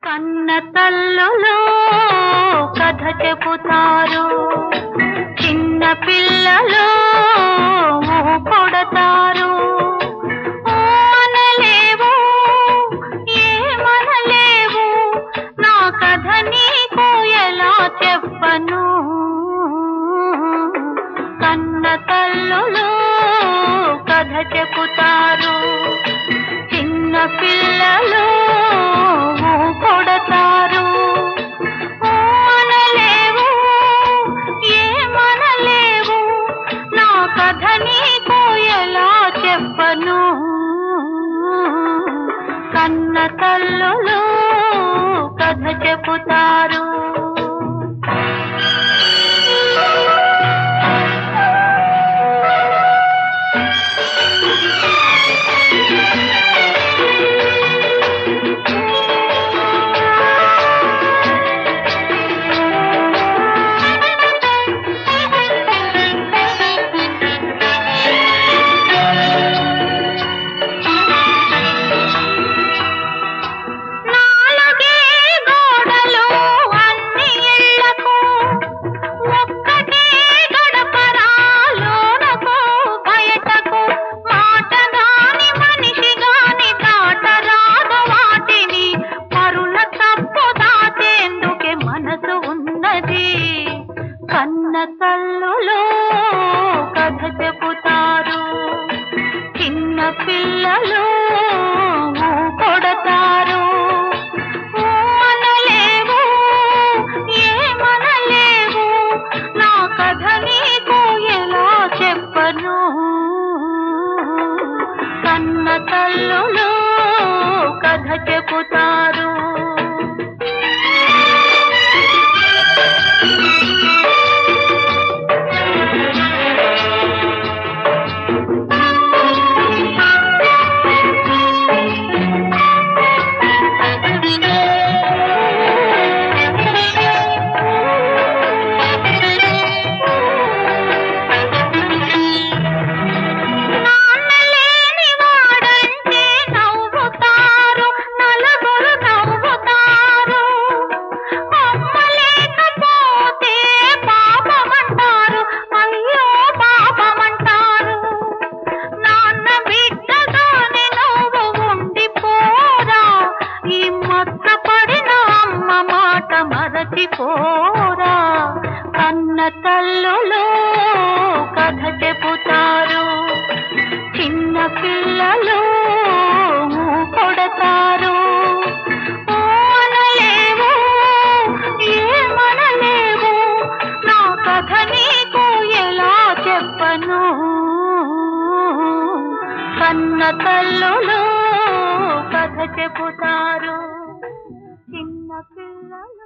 కన్న తల్లులో కథ చెబుతారు చిన్న పిల్లలు కొడతారు అనలేవు ఏమనలేవు నా కథ నీకు ఎలా చెప్పను కన్న తల్లులు కథ చెబుతారు చిన్న పిల్లలు కొడతారు అనలేవు ఏమనలేవు నా కథ నీకు ఎలా చెప్పను కన్న తల్లులు కథ చెబుతారు నాలుగే గోడలు అన్ని ఇళ్లకు ఒక్కటే గడపరా లోనకు బయటకు మాట గాని మనిషి గాని దాటరాదు వాటిని పరుల తప్పు దాచేందుకే మనసు ఉన్నది కన్న తల్లులో కథ చెబుతారు చిన్న పిల్లలు కొడతారు అనలేవు ఏమనలేవు నా కథ నీకు ఎలా చెప్పను కన్న తల్లులు కథ చెబుతారు నాన్నలేని వాడంటే నవ్వుతారు నలుగురు నవ్వుతారు అమ్మ లేకపోతే పాపమంటారు అయ్యో పాపమంటారు నాన్న బిడ్డగానే నువ్వు ఉండిపోరా ఈ మత్త పడిన అమ్మ మాట మరచిపోరా కన్న తల్లులో కథ చెబుతారు చిన్న పిల్లలు కొడతారు అనలేవు ఏమనలేవు నా కథ నీకు ఎలా చెప్పను కన్న తల్లులు కథ చెబుతారు చిన్న పిల్లలు